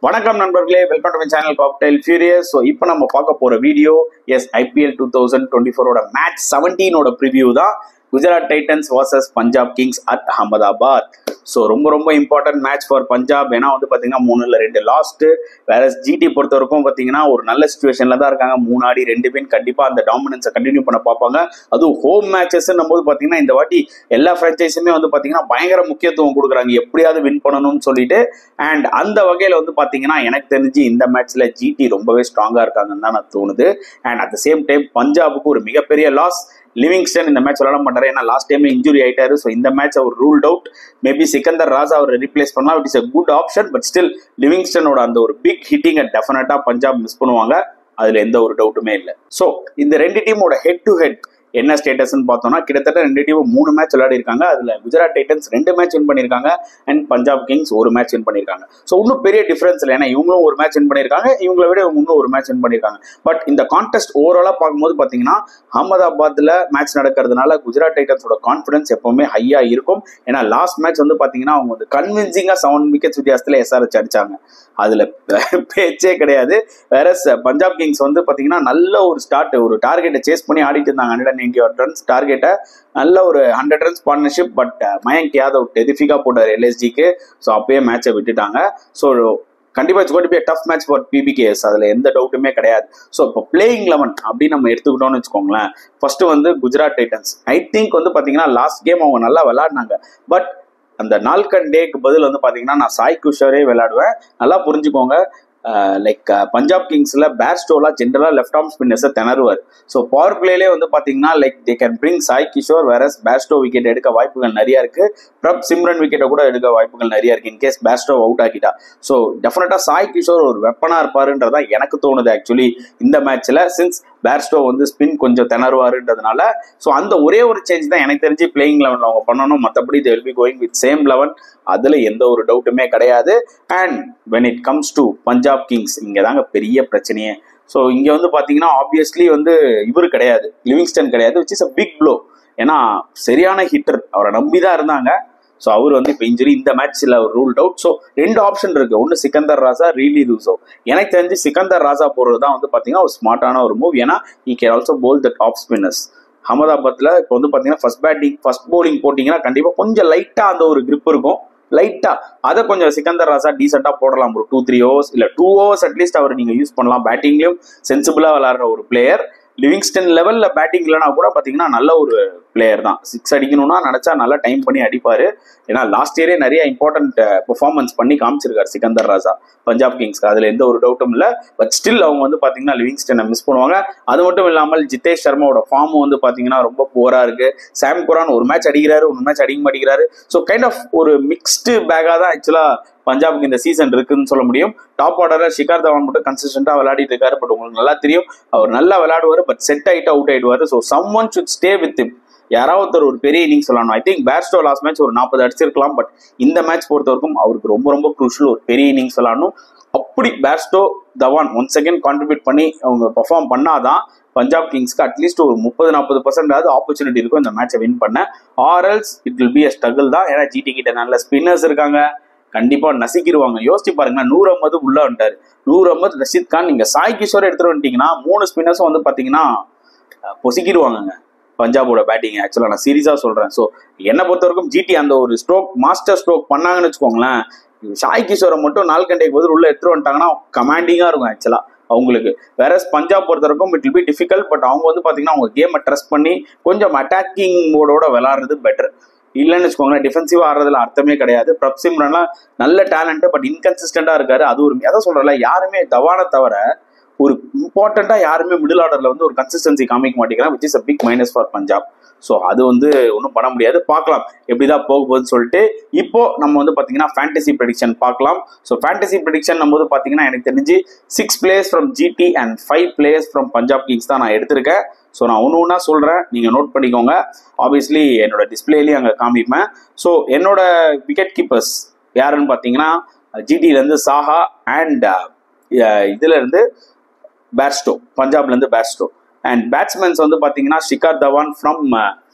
வணக்கம் நண்பர்களே welcome to my channel cocktail furious so இப்போ நம்ம பார்க்க போற video is IPL two thousand twenty ஃபோரோட மேட்ச் செவன்டீனோட ப்ரிவியூ தான் Gujarat Titans versus Punjab Kings at Ahmedabad so ரொம்ப ரொம்ப இம்பார்ட்டன்ட் மேட்ச் ஃபார் பஞ்சாப் ஏன்னா வந்து பார்த்தீங்கன்னா மூணுல ரெண்டு லாஸ்ட்டு வேற ஜிடி பொறுத்த வரைக்கும் பார்த்தீங்கன்னா ஒரு நல்ல சுச்சுவேஷனில் தான் இருக்காங்க மூணு ஆடி ரெண்டு பேரும் கண்டிப்பாக அந்த டாமினன்ஸை கண்டினியூ பண்ண பார்ப்பாங்க அதுவும் ஹோம் மேட்சஸ்ன்னும் போது பார்த்தீங்கன்னா இந்த வாட்டி எல்லா ஃப்ரான்ச்சைஸுமே வந்து பார்த்தீங்கன்னா பயங்கர முக்கியத்துவம் கொடுக்குறாங்க எப்படியாவது வின் பண்ணணும்னு சொல்லிட்டு அண்ட் அந்த வகையில் வந்து பார்த்தீங்கன்னா எனக்கு தெரிஞ்சு இந்த மேட்ச்ல ஜிடி ரொம்பவே ஸ்ட்ராங்காக இருக்காங்கன்னு தான் நான் தோணுது and at the same time பஞ்சாபுக்கு ஒரு மிகப்பெரிய லாஸ் லிவிங்ஸ்டன் இந்த மேட்ச் விளாட மாட்டாரு ஏன்னா லாஸ்ட் டைம் இன்ஜுரி ஆயிட்டாரு ஸோ இந்த மேட்ச் அவர் ruled out maybe Sikandar Raza அவர் ரீப்ளேஸ் பண்ணலாம் it is a good option but still லிவிங்ஸ்டனோட அந்த ஒரு பிக் ஹிட்டிங்கை டெஃபினட்டா பஞ்சாப் மிஸ் பண்ணுவாங்க அதுல எந்த ஒரு டவுட்டுமே இல்லை ஸோ இந்த ரெண்டு டீமோட ஹெட் டு ஹெட் என்ன ஸ்டேட்டஸ்ன்னு பார்த்தோம்னா கிட்டத்தட்ட ரெண்டு டீமும் மூணு மேட்ச் விளையாடி இருக்காங்க அதுல குஜராத் டைட்டன்ஸ் ரெண்டு மேட்ச் வின் பண்ணியிருக்காங்க அண்ட் பஞ்சாப் கிங்ஸ் ஒரு மேட்ச் வின் பண்ணியிருக்காங்க ஸோ இன்னும் பெரிய டிஃபரன்ஸ் இல்லை ஏன்னா இவங்களும் ஒரு மேட்ச் வின் பண்ணியிருக்காங்க இவங்களை விட இவங்க இன்னும் ஒரு மேட்ச் வின் பண்ணியிருக்காங்க பட் இந்த கான்டெஸ்ட் ஓவராலாக பார்க்கும்போது பார்த்தீங்கன்னா அகமதாபாத்ல மேட்ச் நடக்கிறதுனால குஜராத் டைட்டன்ஸோட கான்ஃபிடன்ஸ் எப்பவுமே ஹையா இருக்கும் ஏன்னா லாஸ்ட் மேட்ச் வந்து பார்த்தீங்கன்னா அவங்க வந்து கன்வின்சிங்காக செவன் விக்கெட்ஸ் வித்தியாசத்தில் எஸ்ஆர்ஹெச் அடிச்சாங்க அதுல பேச்சே கிடையாது வேற பஞ்சாப் கிங்ஸ் வந்து பாத்தீங்கன்னா நல்ல ஒரு ஸ்டார்ட் ஒரு டார்கெட்டை சேஸ் பண்ணி ஆடிட்டு இருந்தாங்க ஹண்ட்ரட் அண்ட் நைன்டி ரன்ஸ் டார்கெட்டை நல்ல ஒரு hundred runs partnership but Mayank Yadav டெரிஃபிகா போட்டார் எல்எஸ்ஜிக்கு ஸோ அப்பயே மேட்சை விட்டுட்டாங்க ஸோ கண்டிப்பா it's got be tough match for PBKS அதுல எந்த டவுட்டுமே கிடையாது ஸோ இப்போ பிளேயிங் லெவன் அப்படின்னு நம்ம எடுத்துக்கிட்டோம்னு வச்சுக்கோங்களேன் ஃபர்ஸ்ட் வந்து குஜராத் டைட்டன்ஸ் ஐ திங்க் வந்து பாத்தீங்கன்னா லாஸ்ட் கேம் அவங்க நல்லா விளையாடினாங்க பட் அந்த நால்கன் டேக்கு பதில் வந்து பாத்தீங்கன்னா நான் சாய் குஷரே விளையாடுவேன் நல்லா புரிஞ்சுக்கோங்க லைக் பஞ்சாப் கிங்ஸ்ல பேர்ஸ்டோலாம் ஜென்ரலா லெஃப்ட் ஆர்ம் ஸ்பின்னர்ஸை திணறுவார் ஸோ பவர் பிளேலே வந்து பாத்தீங்கன்னா like they can bring Sai Kishore வேற பேஸ்டோ விக்கெட் எடுக்க வாய்ப்புகள் நிறைய இருக்கு பிரப் சிம்ரன் விக்கெட்டை கூட எடுக்க வாய்ப்புகள் நிறைய இருக்கு இன்கேஸ் பேஸ்டோ அவுட் ஆக்கிட்டா ஸோ டெஃபினட்டா சாய் கிஷோர் ஒரு வெப்பனா இருப்பாருன்றதா எனக்கு தோணுது ஆக்சுவலி இந்த மேட்ச்ல சின்ஸ் பேர்ஸ்டோ வந்து ஸ்பின் கொஞ்சம் திணறுவாருன்றதுனால ஸோ அந்த ஒரே ஒரு சேஞ்ச் தான் எனக்கு தெரிஞ்சு பிளேயிங் லெவனில் அவங்க பண்ணணும் மற்றபடி they will be going with same eleven அதில் எந்த ஒரு டவுட்டுமே கிடையாது and when it comes to Punjab Kings இங்கே தாங்க பெரிய பிரச்சனையே ஸோ இங்கே வந்து பார்த்தீங்கன்னா ஆப்வியஸ்லி வந்து இவர் கிடையாது லிவிங்ஸ்டன் கிடையாது which is a big blow ஏன்னா சரியான ஹிட்டர் அவரை நம்பி தான் இருந்தாங்க ஸோ அவர் வந்து இப்போ இன்ஜுரி இந்த மேட்ச்ல ஒரு ரூல்ட் அவுட் ஸோ ரெண்டு ஆப்ஷன் இருக்கு ஒன்று சிக்கந்தர் ராசா ரீலி ரூசோ எனக்கு தெரிஞ்சு சிக்கந்தர் ராசா போடுறது தான் வந்து பார்த்தீங்கன்னா ஒரு ஸ்மார்ட்டான ஒரு மூவ் ஏன்னா he can also bowl the top spinners அகமதாபாத்ல இப்போ வந்து பார்த்தீங்கன்னா ஃபர்ஸ்ட் பேட்டிங் ஃபர்ஸ்ட் போலிங் போட்டிங்கன்னா கண்டிப்பாக கொஞ்சம் லைட்டாக அந்த ஒரு grip இருக்கும் லைட்டா அதை கொஞ்சம் சிக்கந்தர் ராசா டீசெண்டா போடலாம் ஒரு டூ த்ரீ ஓவர்ஸ் இல்ல டூ ஓவர்ஸ் அட்லீஸ்ட் அவர் நீங்க யூஸ் பண்ணலாம் பேட்டிங்லயும் சென்சிபிளா விளையாடுற ஒரு பிளேயர் லிவிங்ஸ்டன் லெவல்ல பேட்டிங் இல்லைனா கூட பாத்தீங்கன்னா நல்ல ஒரு பிளேயர் தான் சிக்ஸ் அடிக்கணும்னா நினைச்சா நல்லா டைம் பண்ணி அடிப்பாரு ஏன்னா லாஸ்ட் இயரே நிறைய இம்பார்ட்டன்ட் பெர்ஃபார்மன்ஸ் பண்ணி காமிச்சிருக்காரு சிக்கந்தர் ராஜா பஞ்சாப் கிங்ஸ்க்கு அதுல எந்த ஒரு டவுட்டும் இல்லை பட் ஸ்டில் அவங்க வந்து பாத்தீங்கன்னா லிவிங்ஸ்டனை மிஸ் பண்ணுவாங்க அது மட்டும் இல்லாமல் ஜிதேஷ் சர்மாவோட ஃபார்ம் வந்து பாத்தீங்கன்னா ரொம்ப போரா இருக்கு சாம் குரான் ஒரு மேட்ச் அடிக்கிறாரு ஒரு மேட்ச் அடிக்க மாட்டேங்கிறாரு ஸோ கைண்ட் ஆஃப் ஒரு மிக்ஸ்டு பேக்காக தான் ஆக்சுவலா பஞ்சாபுக்கு இந்த சீசன் இருக்குன்னு சொல்ல முடியும் டாப் ஆர்டர்ல ஷிகார் தவான் மட்டும் கன்சிஸ்டண்டா விளையாடிட்டு இருக்காரு பட் உங்களுக்கு நல்லா தெரியும் அவர் நல்லா விளையாடுவார் பட் செட் ஆயிட்டு அவுட் ஆயிடுவாரு so someone should stay with him யாராவது ஒருத்தர் ஒரு பெரிய இன்னிங்ஸ் சொல்லணும் I think Bairstow last match ஒரு நாற்பது அடிச்சிருக்கலாம் பட் இந்த மேட்ச் பொறுத்த வரைக்கும் அவருக்கு ரொம்ப ரொம்ப குரூஷியல் ஒரு பெரிய இன்னிங்ஸ் விளாடணும் அப்படி Bairstow Dhawan one second contribute பண்ணி அவங்க பெர்ஃபார்ம் பண்ணாதான் பஞ்சாப் கிங்ஸ்க்கு அட்லீஸ்ட் ஒரு முப்பது நாற்பது பர்சன்டாவது ஆப்பர்ச்சுனிட்டி இருக்கும் இந்த மேட்சை வின் பண்ண ஆர்எல்ஸ் it will be a struggle தான் ஏன்னா ஜிடி கிட்ட நல்ல ஸ்பின்னர்ஸ் இருக்காங்க கண்டிப்பா நசிக்கிடுவாங்க யோசிச்சு பாருங்க நூறு ஐம்பது உள்ள வந்துட்டாரு நூறு ஐம்பது ரஷித் கான் நீங்க சாய் கிஷோர் எடுத்துட்டு வந்துட்டீங்கன்னா மூணு ஸ்பின்னர்ஸும் வந்து பாத்தீங்கன்னா அஹ், பொசுக்கிடுவாங்க பஞ்சாபோட பேட்டிங் ஆக்சுவலா நான் சீரியஸா சொல்றேன் ஸோ என்னை பொறுத்த வரைக்கும் ஜிடி அந்த ஒரு ஸ்ட்ரோக் மாஸ்டர் ஸ்ட்ரோக் பண்ணாங்கன்னு வச்சுக்கோங்களேன் சாய் கிஷோரை மட்டும் நாலு கண்டைக்கு பதில் உள்ள எடுத்துட்டு வந்துட்டாங்கன்னா கமாண்டிங்கா இருக்கும் ஆக்சுவலா அவங்களுக்கு வேற பஞ்சாப் பொறுத்த வரைக்கும் it will be difficult but அவங்க வந்து பாத்தீங்கன்னா அவங்க கேமை ட்ரெஸ் பண்ணி கொஞ்சம் அட்டாக்கிங் மோடோட விளாடுறது பெட்டர் இல்லைன்னு வச்சுக்கோங்களேன் டிஃபென்சிவா ஆடுறதுல அர்த்தமே கிடையாது பிரப் சிம்ரன்லாம் நல்ல டேலண்ட் பட் இன்கன்சிஸ்டண்டா இருக்காரு அது ஒரு அதான் சொல்றல யாருமே தவானை தவிர ஒரு இம்பார்ட்டண்டா யாருமே மிடில் ஆர்டர்ல வந்து ஒரு கன்சிஸ்டன்சி காமிக்க மாட்டேங்கிறான் which is a big minus for Punjab so அது வந்து ஒன்றும் பண்ண முடியாது பார்க்கலாம் எப்படிதான் போக போகுதுன்னு சொல்லிட்டு இப்போ நம்ம வந்து பார்த்தீங்கன்னா ஃபேண்டசி ப்ரெடிக்ஷன் பார்க்கலாம் ஸோ ஃபேண்டசி ப்ரெடிக்ஷன் நம்ம வந்து பார்த்தீங்கன்னா எனக்கு தெரிஞ்சு six players from GT and five players from Punjab Kings தான் நான் எடுத்திருக்கேன் ஸோ நான் ஒன்று ஒன்றா சொல்கிறேன் நீங்கள் நோட் பண்ணிக்கோங்க ஆப்வியஸ்லி என்னோட டிஸ்பிளேலையும் அங்கே காமிப்பேன் ஸோ என்னோட விக்கெட் கீப்பர்ஸ் யாருன்னு பார்த்தீங்கன்னா ஜிடியிலேருந்து சாஹா அண்ட் இதுலேருந்து பேர்ஸ்டோ பஞ்சாப்லேருந்து பேர்ஸ்டோ அண்ட் பேட்ஸ்மேன்ஸ் வந்து பார்த்தீங்கன்னா ஷிகார் தவான் ஃப்ரம்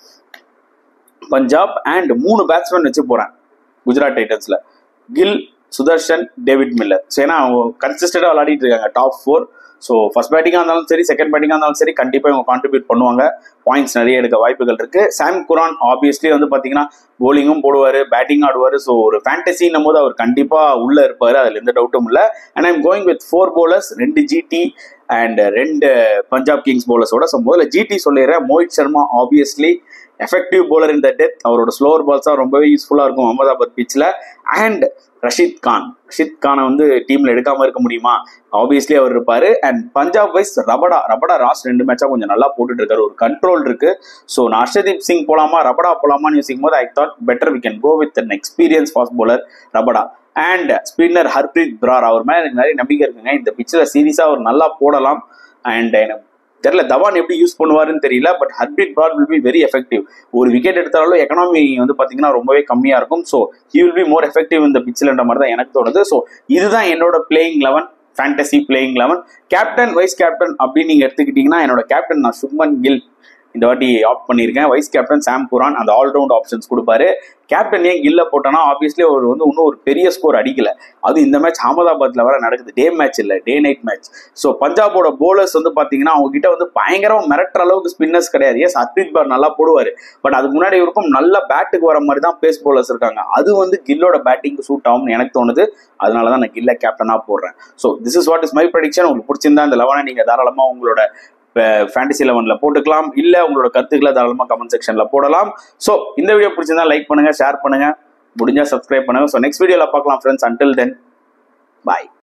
பஞ்சாப் அண்ட் மூணு பேட்ஸ்மேன் வச்சு போகிறேன் குஜராத் டைட்டன்ஸில் Gill Sudharsan David Miller so ஏன்னா அவங்க கன்சிஸ்டண்டாக விளையாடிட்டு இருக்காங்க டாப் ஃபோர் ஸோ ஃபர்ஸ்ட் பேட்டிங்காக இருந்தாலும் சரி செகண்ட் பேட்டிங்காக இருந்தாலும் சரி கண்டிப்பாக இவங்க கான்ட்ரிபியூட் பண்ணுவாங்க பாயிண்ட்ஸ் நிறைய எடுக்க வாய்ப்புகள் இருக்கு சாம் குரான் ஆப்வியஸ்லி வந்து பார்த்தீங்கன்னா போலிங்கும் போடுவார் பேட்டிங் ஆடுவார் ஸோ ஒரு ஃபேண்டசின்னும் போது அவர் கண்டிப்பாக உள்ளே இருப்பார் அதில் எந்த டவுட்டும் இல்லை and I'm going with four bowlers ரெண்டு ஜிடி அண்ட் ரெண்டு பஞ்சாப் கிங்ஸ் bowlersோட ஸோ முதல்ல ஜிடி சொல்லிடுறேன் Mohit Sharma obviously effective bowler in the death அவரோட ஸ்லோவர் பால்ஸ் தான் ரொம்பவே யூஸ்ஃபுல்லாக இருக்கும் அகமதாபாத் பிச்சில் அண்ட் ரஷித் கான் ரஷித் கானை வந்து டீமில் எடுக்காமல் இருக்க முடியுமா ஆப்வியஸ்லி அவர் இருப்பார் and Punjab wise Rabada Rabada last ரெண்டு மேட்சாக கொஞ்சம் நல்லா போட்டுட்டு இருக்காரு ஒரு கண்ட்ரோல் இருக்கு ஸோ நான் ஹர்ஷதீப் சிங் போலாமா ரபடா போலாமான்னு யோசிக்கும் போது I thought better we can go with an experience fast bowler Rabada and spinner Harpreet Brar அவர் மேலே எனக்கு நிறைய நம்பிக்கை இருக்குங்க இந்த பிச்சில் சீரியஸாக அவர் நல்லா போடலாம் அண்ட் எனக்கு தெரியல தவான் எப்படி யூஸ் பண்ணுவாருன்னு தெரியல but Harpreet Brar will be very effective ஒரு விக்கெட் எடுத்தாலும் எக்கனாமி வந்து பார்த்தீங்கன்னா ரொம்பவே கம்மியாக இருக்கும் so he will be more effective இந்த பிச்சில்ன்ற மாதிரி தான் எனக்கு தோணுது ஸோ இதுதான் என்னோட playing eleven fantasy playing eleven captain vice captain அப்படின்னு நீங்கள் எடுத்துக்கிட்டிங்கன்னா என்னோட கேப்டன் நான் சுப்மன் கில் இந்த வாட்டி ஆப்ட் பண்ணியிருக்கேன் வைஸ் கேப்டன் சாம் குரான் அந்த ஆல்ரவுண்ட் ஆப்ஷன்ஸ் கொடுப்பாரு கேப்டன் ஏன் கில்ல போட்டோன்னா ஆப்வியஸ்லி அவர் வந்து இன்னும் ஒரு பெரிய ஸ்கோர் அடிக்கல அது இந்த மேட்ச் அகமதாபாத்ல வர நடக்குது டே மேட்ச் இல்லை டே நைட் மேட்ச் ஸோ பஞ்சாபோட போலர்ஸ் வந்து பார்த்தீங்கன்னா அவங்க கிட்ட வந்து பயங்கரம் மிரட்டுற அளவுக்கு ஸ்பின்னர்ஸ் கிடையாது எஸ் ஹர்ப்ரீத் பார் நல்லா போடுவார் பட் அதுக்கு முன்னாடி இருக்கும் நல்ல பேட்டுக்கு வர மாதிரி தான் பேஸ் போலர்ஸ் இருக்காங்க அது வந்து கில்லோட பேட்டிங்க்கு சூட் ஆகும்னு எனக்கு தோணுது அதனால தான் நான் கில்ல கேப்டனாக போடுறேன் so this is what is my prediction உங்களுக்கு பிடிச்சிருந்தா இந்த லெவனை நீங்கள் தாராளமாக உங்களோட ஃபேண்டசி லெவனில் போட்டுக்கலாம் இல்லை உங்களோட கருத்துக்களை தாராளமாக கமெண்ட் செக்ஷனில் போடலாம் ஸோ இந்த வீடியோ பிடிச்சிருந்தா லைக் பண்ணுங்க ஷேர் பண்ணுங்க முடிஞ்சா சப்ஸ்கிரைப் பண்ணுங்க ஸோ நெக்ஸ்ட் வீடியோவில் பார்க்கலாம் ஃப்ரெண்ட்ஸ் அன்டில் தென் பாய்